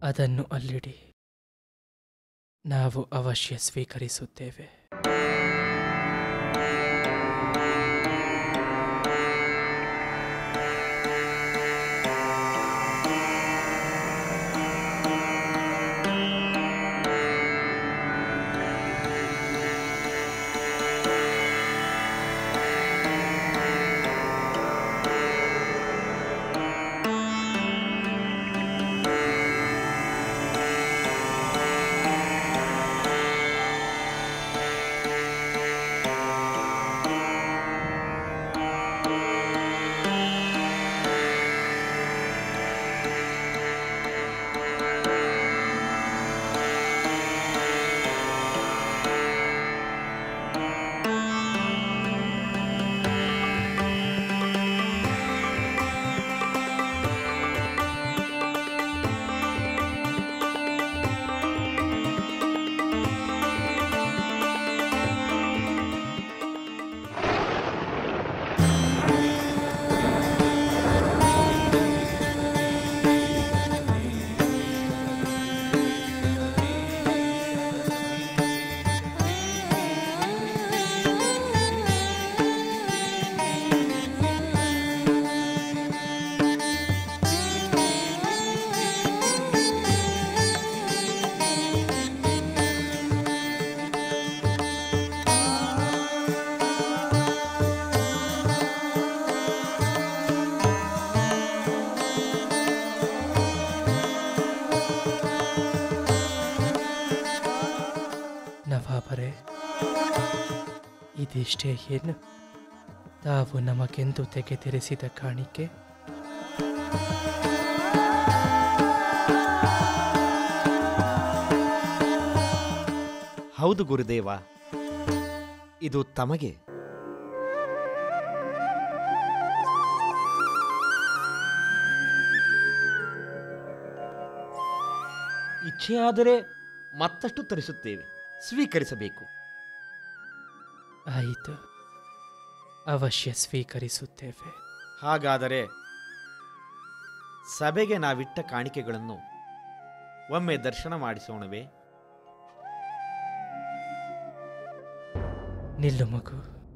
ಅದನ್ನು ಅಲ್ಲಿಡಿ ನಾವು ಅವಶ್ಯ ಸ್ವೀಕರಿಸುತ್ತೇವೆ ನವಾಬರೇ ಇದಿಷ್ಟೇ ಏನು ತಾವು ನಮಗೆಂದು ತೆಗೆದಿರಿಸಿದ ಕಾಣಿಕೆ ಹೌದು ಗುರುದೇವ ಇದು ತಮಗೆ ಇಚ್ಛೆಯಾದರೆ ಮತ್ತಷ್ಟು ತರಿಸುತ್ತೇವೆ ಸ್ವೀಕರಿಸಬೇಕು ಆಯಿತು ಅವಶ್ಯ ಸ್ವೀಕರಿಸುತ್ತೇವೆ ಹಾಗಾದರೆ ಸಭೆಗೆ ನಾವಿಟ್ಟ ಕಾಣಿಕೆಗಳನ್ನು ಒಮ್ಮೆ ದರ್ಶನ ಮಾಡಿಸೋಣವೇ ನಿಲ್ಲು ಮಗು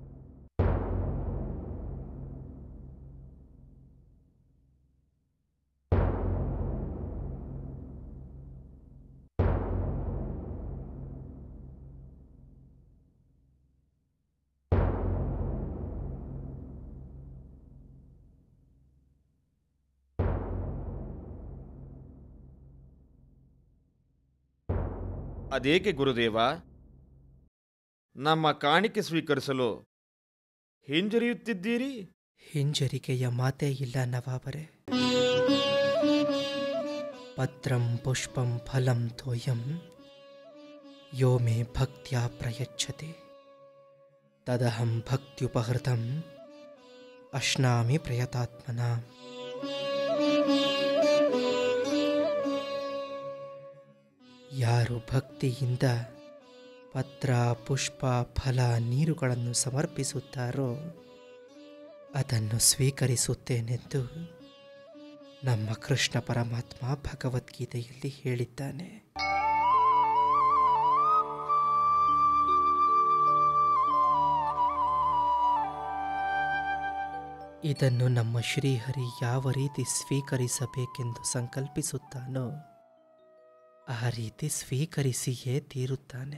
ಅದೇಕೆ ಗುರುದೇವ ನಮ್ಮ ಕಾಣಿಕೆ ಸ್ವೀಕರಿಸಲು ಹಿಂಜರಿಯುತ್ತಿದ್ದೀರಿ ಹಿಂಜರಿಕೆಯ ಮಾತೇ ಇಲ್ಲ ನವಾಬರೇ ಪತ್ರಂ ಪುಷ್ಪಂ ಫಲಂ ತೋಯಂ ಯೋ ಮೇ ಭಕ್ತ್ಯಾ ಪ್ರಯಚ್ಛತಿ ತದಹಂ ಭಕ್ತ್ಯುಪಹೃತಂ ಅಶ್ನಾಮಿ ಪ್ರಯತಾತ್ಮನ ಯಾರು ಭಕ್ತಿಯಿಂದ ಪತ್ರ ಪುಷ್ಪ ಫಲ ನೀರುಗಳನ್ನು ಸಮರ್ಪಿಸುತ್ತಾರೋ ಅದನ್ನು ಸ್ವೀಕರಿಸುತ್ತೇನೆಂದು ನಮ್ಮ ಕೃಷ್ಣ ಪರಮಾತ್ಮ ಭಗವದ್ಗೀತೆಯಲ್ಲಿ ಹೇಳಿದ್ದಾನೆ ಇದನ್ನು ನಮ್ಮ ಶ್ರೀಹರಿ ಯಾವ ರೀತಿ ಸ್ವೀಕರಿಸಬೇಕೆಂದು ಸಂಕಲ್ಪಿಸುತ್ತಾನೋ ಆ ರೀತಿ ಸ್ವೀಕರಿಸಿಯೇ ತೀರುತ್ತಾನೆ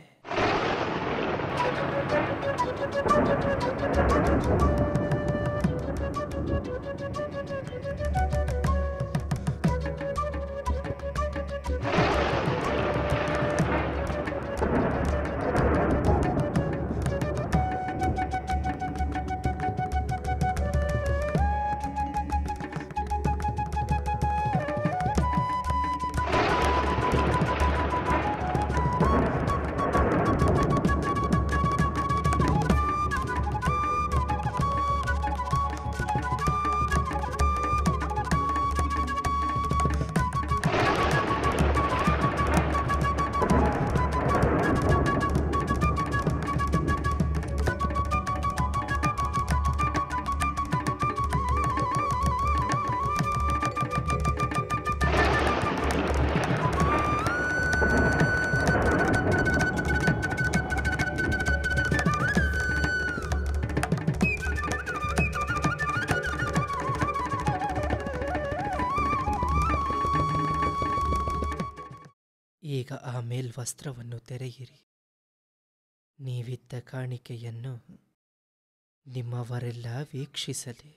ಈಗ ಆ ಮೇಲ್ವಸ್ತ್ರವನ್ನು ತೆರೆಯಿರಿ ನೀವಿದ್ದ ಕಾಣಿಕೆಯನ್ನು ನಿಮ್ಮವರೆಲ್ಲ ವೀಕ್ಷಿಸಲಿ